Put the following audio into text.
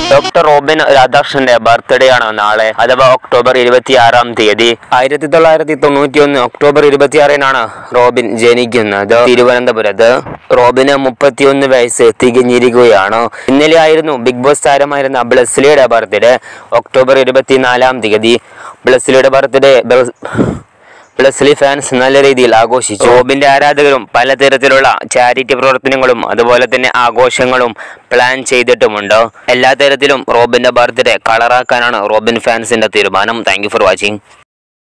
doctor Robin രാധാകൃഷ്ണന്റെ birthday ആണ് നാളെ അഥവാ ഒക്ടോബർ ഇരുപത്തിയാറാം തീയതി ആയിരത്തി തൊള്ളായിരത്തി തൊണ്ണൂറ്റി ഒന്ന് ഒക്ടോബർ ഇരുപത്തിയാറിനാണ് റോബിൻ ജനിക്കുന്നത് തിരുവനന്തപുരത്ത് റോബിന് മുപ്പത്തിയൊന്ന് വയസ്സ് തികഞ്ഞിരിക്കുകയാണ് ഇന്നലെ ആയിരുന്നു ബിഗ് ബോസ് താരമായിരുന്ന ബ്ലസ്ലിയുടെ ബർത്ത്ഡേ ഒക്ടോബർ ഇരുപത്തിനാലാം തീയതി ബ്ലസ്ലിയുടെ ബർത്ത്ഡേ ബ്ലസ്ലി ഫാൻസ് നല്ല രീതിയിൽ ആഘോഷിച്ചു റോബിന്റെ ആരാധകരും പലതരത്തിലുള്ള ചാരിറ്റി പ്രവർത്തനങ്ങളും അതുപോലെ തന്നെ ആഘോഷങ്ങളും പ്ലാൻ ചെയ്തിട്ടുമുണ്ട് എല്ലാ തരത്തിലും റോബിന്റെ ബർത്ത്ഡേ കളറാക്കാനാണ് റോബിൻ ഫാൻസിന്റെ തീരുമാനം താങ്ക് ഫോർ വാച്ചിങ്